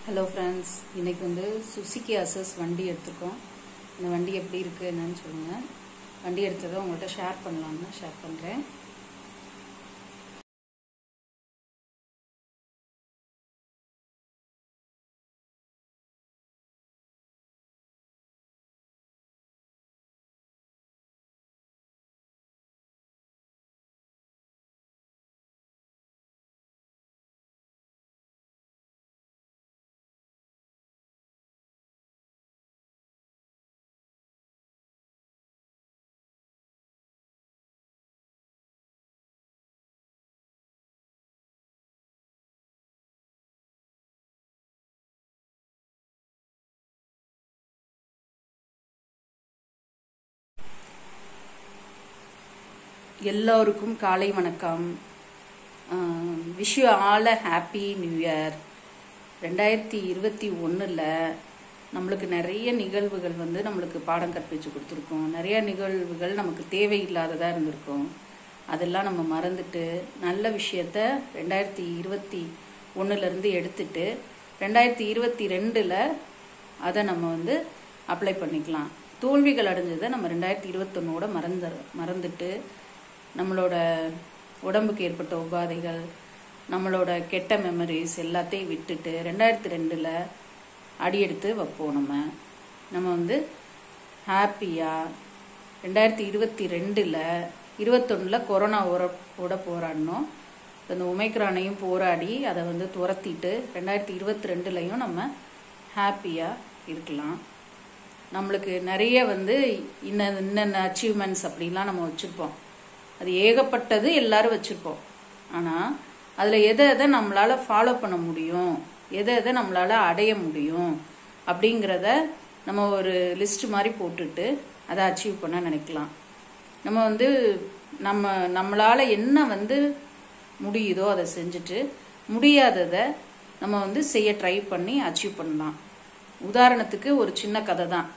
hello friends இன்னைக்கு வந்து Suzuki assess வண்டி எடுத்திருக்கோம் இந்த வண்டி எப்படி இருக்குது என்னன்னு சொல்லுங்கள் வண்டி எடுத்ததை உங்கள்கிட்ட ஷேர் பண்ணலாம்னு ஷேர் பண்ணுறேன் எல்லோருக்கும் காலை வணக்கம் wish you all a happy new year ரெண்டாயிரத்தி இருபத்தி ஒன்றில் நம்மளுக்கு நிறைய நிகழ்வுகள் வந்து நம்மளுக்கு பாடம் கற்பிச்சு கொடுத்துருக்கோம் நிறைய நிகழ்வுகள் நமக்கு தேவையில்லாததாக இருந்திருக்கும் அதெல்லாம் நம்ம மறந்துட்டு நல்ல விஷயத்த ரெண்டாயிரத்தி இருபத்தி ஒன்றுலேருந்து எடுத்துட்டு ரெண்டாயிரத்தி இருபத்தி ரெண்டில் அதை நம்ம வந்து அப்ளை பண்ணிக்கலாம் தோல்விகள் அடைஞ்சதை நம்ம ரெண்டாயிரத்தி இருபத்தொன்னோட மறந்து மறந்துட்டு நம்மளோட உடம்புக்கு ஏற்பட்ட உபாதைகள் நம்மளோட கெட்ட மெமரிஸ் எல்லாத்தையும் விட்டுட்டு ரெண்டாயிரத்தி ரெண்டில் அடியெடுத்து வைப்போம் நம்ம நம்ம வந்து ஹாப்பியாக ரெண்டாயிரத்தி இருபத்தி ரெண்டில் இருபத்தொன்னில் கொரோனா ஓட போராடினோம் இந்த உமைக்ரானையும் போராடி அதை வந்து துரத்திட்டு ரெண்டாயிரத்தி இருபத்தி ரெண்டுலையும் நம்ம ஹாப்பியாக இருக்கலாம் நம்மளுக்கு நிறைய வந்து இன்ன இன்னென்ன அச்சீவ்மெண்ட்ஸ் அப்படிலாம் நம்ம வச்சுருப்போம் அது ஏகப்பட்டது எல்லாரும் வச்சுருப்போம் ஆனால் அதில் எதை எதை நம்மளால் ஃபாலோ பண்ண முடியும் எதை எதை நம்மளால் அடைய முடியும் அப்படிங்கிறத நம்ம ஒரு லிஸ்ட் மாதிரி போட்டுட்டு அதை அச்சீவ் பண்ண நினைக்கலாம் நம்ம வந்து நம்ம நம்மளால் என்ன வந்து முடியுதோ அதை செஞ்சுட்டு முடியாததை நம்ம வந்து செய்ய ட்ரை பண்ணி அச்சீவ் பண்ணலாம் உதாரணத்துக்கு ஒரு சின்ன கதை தான்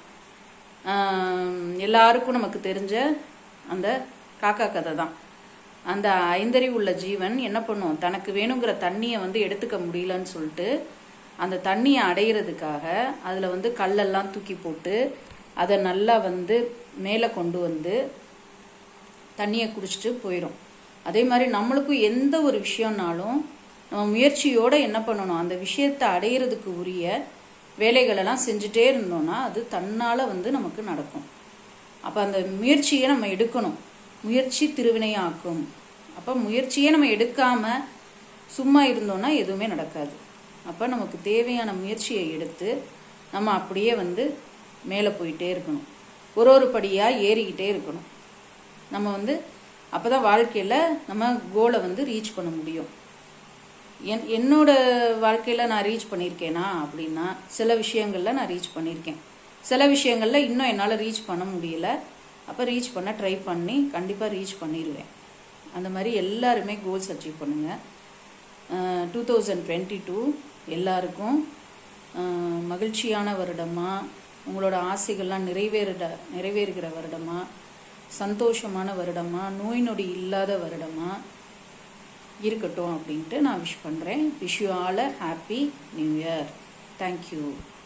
எல்லாருக்கும் நமக்கு தெரிஞ்ச அந்த காக்கா கதை தான் அந்த ஐந்தறிவு உள்ள ஜீவன் என்ன பண்ணும் தனக்கு வேணுங்கிற தண்ணியை வந்து எடுத்துக்க முடியலன்னு சொல்லிட்டு அந்த தண்ணியை அடையிறதுக்காக அதில் வந்து கல்லெல்லாம் தூக்கி போட்டு அதை நல்லா வந்து மேலே கொண்டு வந்து தண்ணியை குடிச்சிட்டு போயிடும் அதே மாதிரி நம்மளுக்கும் எந்த ஒரு விஷயம்னாலும் நம்ம முயற்சியோடு என்ன பண்ணணும் அந்த விஷயத்தை அடையிறதுக்கு உரிய வேலைகளெல்லாம் செஞ்சுட்டே இருந்தோம்னா அது தன்னால் வந்து நமக்கு நடக்கும் அப்போ அந்த முயற்சியை நம்ம எடுக்கணும் முயற்சி திருவினையாக்கும் அப்போ முயற்சியே நம்ம எடுக்காமல் சும்மா இருந்தோம்னா எதுவுமே நடக்காது அப்போ நமக்கு தேவையான முயற்சியை எடுத்து நம்ம அப்படியே வந்து மேலே போயிட்டே இருக்கணும் ஒரு ஒரு படியாக ஏறிக்கிட்டே இருக்கணும் நம்ம வந்து அப்போ தான் வாழ்க்கையில் நம்ம கோலை வந்து ரீச் பண்ண முடியும் என் என்னோட வாழ்க்கையில் நான் ரீச் பண்ணியிருக்கேனா அப்படின்னா சில விஷயங்களில் நான் ரீச் பண்ணியிருக்கேன் சில விஷயங்களில் இன்னும் என்னால் ரீச் பண்ண முடியல அப்போ ரீச் பண்ண ட்ரை பண்ணி கண்டிப்பாக ரீச் பண்ணிடுவேன் அந்த மாதிரி எல்லாருமே கோல்ஸ் அச்சீவ் பண்ணுங்கள் டூ தௌசண்ட் டுவெண்ட்டி டூ எல்லாருக்கும் மகிழ்ச்சியான வருடமாக உங்களோட ஆசைகள்லாம் நிறைவேறிட நிறைவேறுகிற வருடமாக சந்தோஷமான வருடமாக நோய் நொடி இல்லாத வருடமாக இருக்கட்டும் அப்படின்ட்டு நான் விஷ் பண்ணுறேன் wish you all happy new year thank you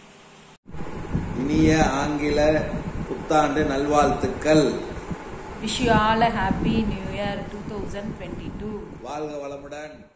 இனிய ஆங்கில புத்தாண்டு நல்வாழ்த்துக்கள் wish you all happy new year two thousand twenty two வாழ்க வளமுடன்